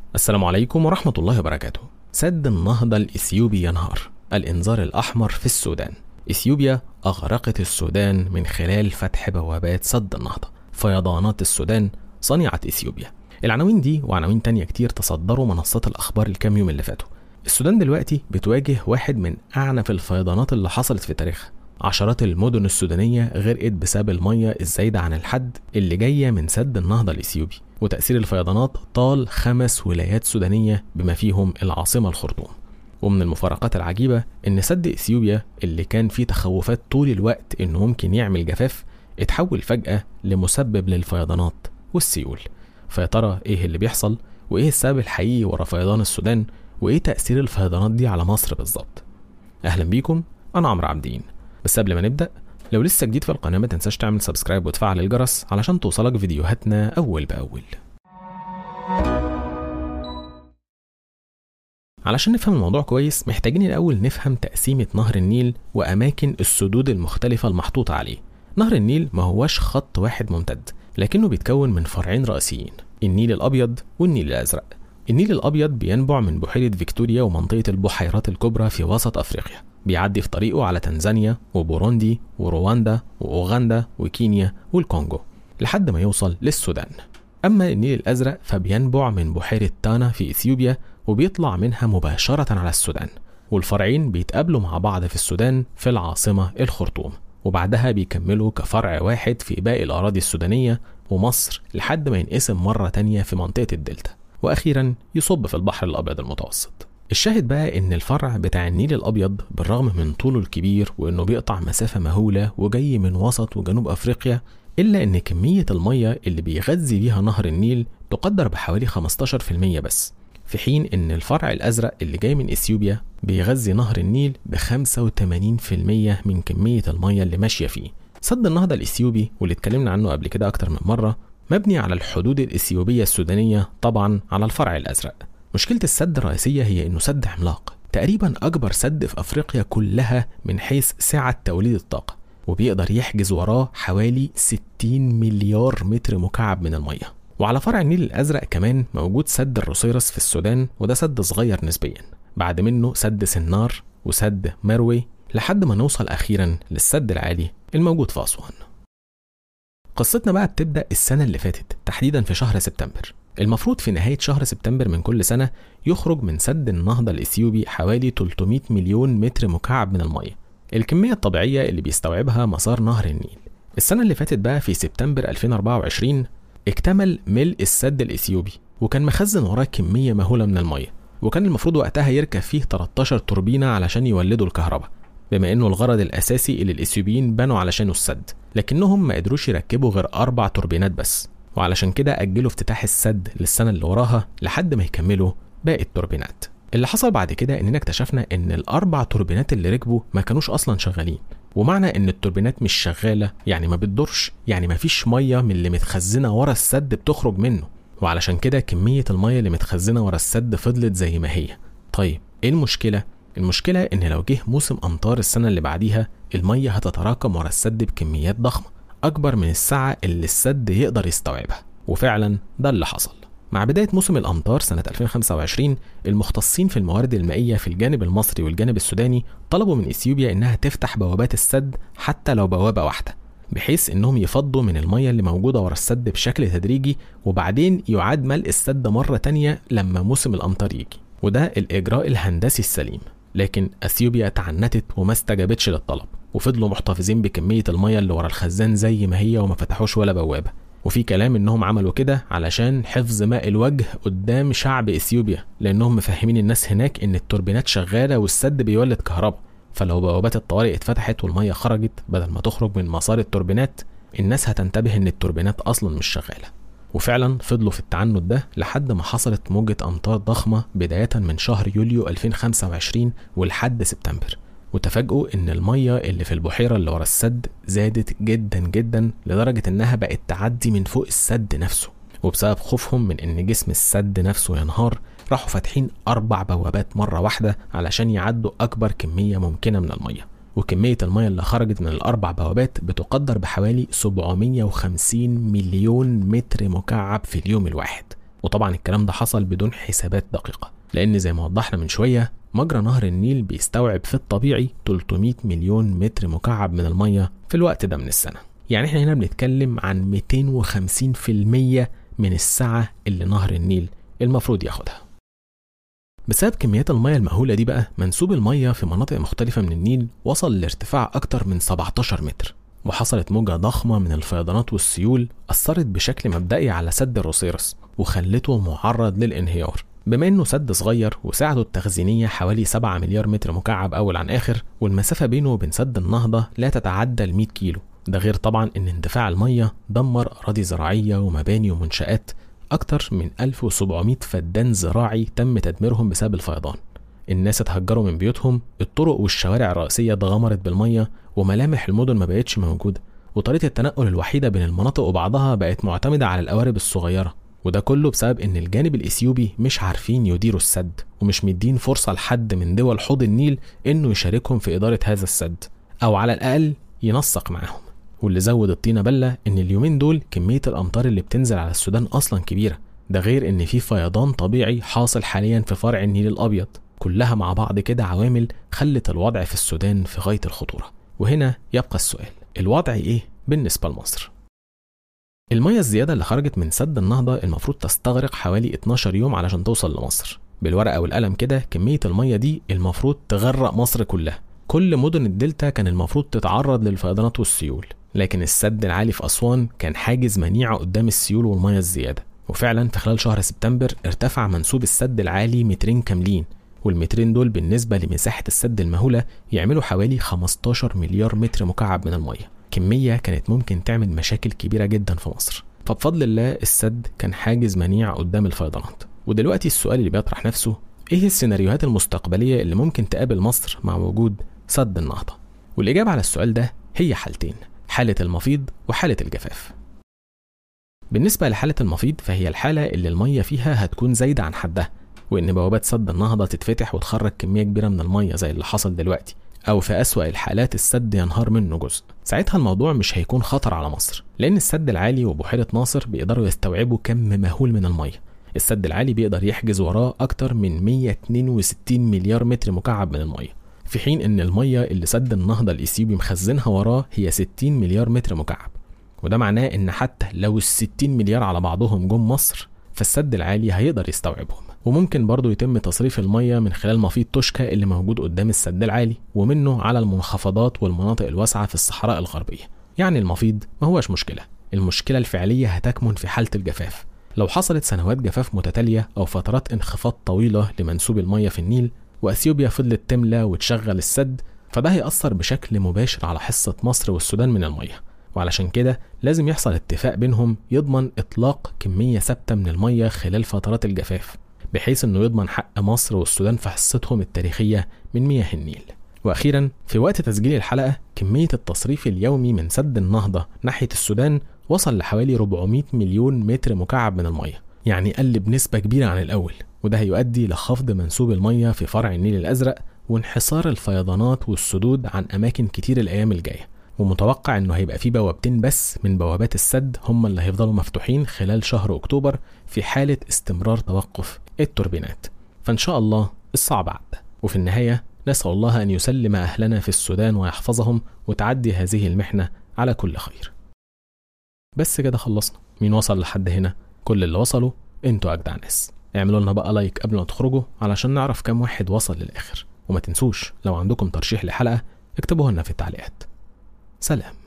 السلام عليكم ورحمة الله وبركاته سد النهضة الإثيوبي ينهار الإنذار الأحمر في السودان إثيوبيا أغرقت السودان من خلال فتح بوابات سد النهضة فيضانات السودان صنعت إثيوبيا العناوين دي وعناوين تانية كتير تصدروا منصات الأخبار الكام يوم اللي فاتوا السودان دلوقتي بتواجه واحد من أعنف الفيضانات اللي حصلت في تاريخها عشرات المدن السودانية غرقت بسبب المية الزايدة عن الحد اللي جاية من سد النهضة الإثيوبي وتأثير الفيضانات طال خمس ولايات سودانية بما فيهم العاصمة الخرطوم ومن المفارقات العجيبة إن سد إثيوبيا اللي كان فيه تخوفات طول الوقت إنه ممكن يعمل جفاف اتحول فجأة لمسبب للفيضانات والسيول فيا ترى إيه اللي بيحصل وإيه السبب الحقيقي ورا فيضان السودان وإيه تأثير الفيضانات دي على مصر بالظبط أهلا بيكم أنا عمرو عابدين بس قبل ما نبدأ لو لسه جديد في القناة ما تنساش تعمل سبسكرايب وتفعل الجرس علشان توصلك فيديوهاتنا أول بأول علشان نفهم الموضوع كويس محتاجين الأول نفهم تقسيمة نهر النيل وأماكن السدود المختلفة المحطوطة عليه نهر النيل ما هوش خط واحد ممتد لكنه بيتكون من فرعين رئيسيين النيل الأبيض والنيل الأزرق النيل الأبيض بينبع من بحيرة فيكتوريا ومنطقة البحيرات الكبرى في وسط أفريقيا بيعدي في طريقه على تنزانيا وبوروندي ورواندا وأوغندا وكينيا والكونغو لحد ما يوصل للسودان أما النيل الأزرق فبينبع من بحيرة تانا في إثيوبيا وبيطلع منها مباشرة على السودان والفرعين بيتقابلوا مع بعض في السودان في العاصمة الخرطوم وبعدها بيكملوا كفرع واحد في باقي الأراضي السودانية ومصر لحد ما ينقسم مرة تانية في منطقة الدلتا وأخيرا يصب في البحر الأبيض المتوسط الشاهد بقى إن الفرع بتاع النيل الأبيض بالرغم من طوله الكبير وإنه بيقطع مسافة مهولة وجاي من وسط وجنوب أفريقيا إلا إن كمية المية اللي بيغذي بيها نهر النيل تقدر بحوالي 15% بس في حين إن الفرع الأزرق اللي جاي من إثيوبيا بيغذي نهر النيل ب 85% من كمية المية اللي ماشية فيه سد النهضة الإثيوبي واللي اتكلمنا عنه قبل كده أكتر من مرة مبني على الحدود الإثيوبية السودانية طبعا على الفرع الأزرق مشكلة السد الرئيسية هي إنه سد عملاق تقريبا أكبر سد في أفريقيا كلها من حيث سعة توليد الطاقة وبيقدر يحجز وراه حوالي 60 مليار متر مكعب من المية وعلى فرع النيل الأزرق كمان موجود سد الروسيرس في السودان وده سد صغير نسبيا بعد منه سد سنار وسد مروي لحد ما نوصل أخيرا للسد العالي الموجود في أسوان قصتنا بقى بتبدأ السنة اللي فاتت تحديدا في شهر سبتمبر المفروض في نهاية شهر سبتمبر من كل سنة يخرج من سد النهضة الإثيوبي حوالي 300 مليون متر مكعب من المية الكمية الطبيعية اللي بيستوعبها مسار نهر النيل السنة اللي فاتت بقى في سبتمبر 2024 اكتمل ملء السد الإثيوبي وكان مخزن وراه كمية مهولة من المية وكان المفروض وقتها يركب فيه 13 توربينة علشان يولدوا الكهرباء بما انه الغرض الاساسي اللي الاثيوبيين بنوا علشانه السد لكنهم ما قدروش يركبوا غير اربع توربينات بس وعلشان كده اجلوا افتتاح السد للسنه اللي وراها لحد ما يكملوا باقي التوربينات اللي حصل بعد كده اننا اكتشفنا ان الاربع توربينات اللي ركبوا ما كانوش اصلا شغالين ومعنى ان التوربينات مش شغاله يعني ما بتدورش يعني ما فيش ميه من اللي متخزنه ورا السد بتخرج منه وعلشان كده كميه الميه اللي متخزنه ورا السد فضلت زي ما هي طيب ايه المشكله المشكلة إن لو جه موسم أمطار السنة اللي بعديها المية هتتراكم ورا السد بكميات ضخمة أكبر من السعة اللي السد يقدر يستوعبها وفعلا ده اللي حصل مع بداية موسم الأمطار سنة 2025 المختصين في الموارد المائية في الجانب المصري والجانب السوداني طلبوا من إثيوبيا إنها تفتح بوابات السد حتى لو بوابة واحدة بحيث إنهم يفضوا من المية اللي موجودة ورا السد بشكل تدريجي وبعدين يعاد ملء السد مرة تانية لما موسم الأمطار يجي وده الإجراء الهندسي السليم لكن اثيوبيا تعنتت وما استجابتش للطلب وفضلوا محتفظين بكميه الميه اللي ورا الخزان زي ما هي وما فتحوش ولا بوابه وفي كلام انهم عملوا كده علشان حفظ ماء الوجه قدام شعب اثيوبيا لانهم مفهمين الناس هناك ان التوربينات شغاله والسد بيولد كهرباء فلو بوابات الطوارئ اتفتحت والميه خرجت بدل ما تخرج من مسار التوربينات الناس هتنتبه ان التوربينات اصلا مش شغاله وفعلا فضلوا في التعنت ده لحد ما حصلت موجة أمطار ضخمة بداية من شهر يوليو 2025 ولحد سبتمبر وتفاجئوا إن المية اللي في البحيرة اللي ورا السد زادت جدا جدا لدرجة إنها بقت تعدي من فوق السد نفسه وبسبب خوفهم من إن جسم السد نفسه ينهار راحوا فاتحين أربع بوابات مرة واحدة علشان يعدوا أكبر كمية ممكنة من المية وكمية المية اللي خرجت من الأربع بوابات بتقدر بحوالي 750 مليون متر مكعب في اليوم الواحد وطبعا الكلام ده حصل بدون حسابات دقيقة لأن زي ما وضحنا من شوية مجرى نهر النيل بيستوعب في الطبيعي 300 مليون متر مكعب من المية في الوقت ده من السنة يعني احنا هنا بنتكلم عن 250% من السعة اللي نهر النيل المفروض ياخدها بسبب كميات المية المهولة دي بقى منسوب المية في مناطق مختلفة من النيل وصل لارتفاع أكتر من 17 متر وحصلت موجة ضخمة من الفيضانات والسيول أثرت بشكل مبدئي على سد الروسيرس وخلته معرض للانهيار بما انه سد صغير وسعته التخزينية حوالي 7 مليار متر مكعب أول عن آخر والمسافة بينه وبين سد النهضة لا تتعدى ال 100 كيلو ده غير طبعا ان اندفاع المية دمر أراضي زراعية ومباني ومنشآت أكتر من 1700 فدان زراعي تم تدميرهم بسبب الفيضان الناس اتهجروا من بيوتهم الطرق والشوارع الرئيسية اتغمرت بالمية وملامح المدن ما بقتش موجودة وطريقة التنقل الوحيدة بين المناطق وبعضها بقت معتمدة على القوارب الصغيرة وده كله بسبب ان الجانب الاثيوبي مش عارفين يديروا السد ومش مدين فرصة لحد من دول حوض النيل انه يشاركهم في ادارة هذا السد او على الاقل ينسق معاهم واللي زود الطينة بلة ان اليومين دول كمية الامطار اللي بتنزل على السودان اصلا كبيرة ده غير ان في فيضان طبيعي حاصل حاليا في فرع النيل الابيض كلها مع بعض كده عوامل خلت الوضع في السودان في غاية الخطورة وهنا يبقى السؤال الوضع ايه بالنسبة لمصر المية الزيادة اللي خرجت من سد النهضة المفروض تستغرق حوالي 12 يوم علشان توصل لمصر بالورقة والقلم كده كمية المية دي المفروض تغرق مصر كلها كل مدن الدلتا كان المفروض تتعرض للفيضانات والسيول لكن السد العالي في أسوان كان حاجز منيعة قدام السيول والمية الزيادة وفعلا في خلال شهر سبتمبر ارتفع منسوب السد العالي مترين كاملين والمترين دول بالنسبة لمساحة السد المهولة يعملوا حوالي 15 مليار متر مكعب من المية كمية كانت ممكن تعمل مشاكل كبيرة جدا في مصر فبفضل الله السد كان حاجز منيع قدام الفيضانات ودلوقتي السؤال اللي بيطرح نفسه ايه السيناريوهات المستقبلية اللي ممكن تقابل مصر مع وجود سد النهضة والإجابة على السؤال ده هي حالتين حالة المفيض وحالة الجفاف بالنسبة لحالة المفيض فهي الحالة اللي المية فيها هتكون زايدة عن حدها وإن بوابات سد النهضة تتفتح وتخرج كمية كبيرة من المية زي اللي حصل دلوقتي أو في أسوأ الحالات السد ينهار منه جزء ساعتها الموضوع مش هيكون خطر على مصر لأن السد العالي وبحيرة ناصر بيقدروا يستوعبوا كم مهول من المية السد العالي بيقدر يحجز وراه أكتر من 162 مليار متر مكعب من المية في حين إن المية اللي سد النهضة الإثيوبي مخزنها وراه هي 60 مليار متر مكعب وده معناه إن حتى لو ال 60 مليار على بعضهم جم مصر فالسد العالي هيقدر يستوعبهم وممكن برضه يتم تصريف المية من خلال مفيض توشكا اللي موجود قدام السد العالي ومنه على المنخفضات والمناطق الواسعة في الصحراء الغربية يعني المفيض ما هوش مشكلة المشكلة الفعلية هتكمن في حالة الجفاف لو حصلت سنوات جفاف متتالية أو فترات انخفاض طويلة لمنسوب المية في النيل وأثيوبيا فضلت تملى وتشغل السد فده هيأثر بشكل مباشر على حصة مصر والسودان من المية وعلشان كده لازم يحصل اتفاق بينهم يضمن إطلاق كمية ثابتة من المية خلال فترات الجفاف بحيث انه يضمن حق مصر والسودان في حصتهم التاريخية من مياه النيل واخيرا في وقت تسجيل الحلقة كمية التصريف اليومي من سد النهضة ناحية السودان وصل لحوالي 400 مليون متر مكعب من المية يعني قل بنسبة كبيرة عن الأول وده هيؤدي لخفض منسوب المية في فرع النيل الأزرق وانحصار الفيضانات والسدود عن أماكن كتير الأيام الجاية ومتوقع انه هيبقى في بوابتين بس من بوابات السد هم اللي هيفضلوا مفتوحين خلال شهر اكتوبر في حالة استمرار توقف التوربينات فان شاء الله الصعب عدى وفي النهاية نسأل الله أن يسلم أهلنا في السودان ويحفظهم وتعدي هذه المحنة على كل خير بس كده خلصنا مين وصل لحد هنا كل اللي وصلوا انتوا أجدع ناس اعملوا لنا بقى لايك قبل ما تخرجوا علشان نعرف كم واحد وصل للآخر وما تنسوش لو عندكم ترشيح لحلقة اكتبوها لنا في التعليقات سلام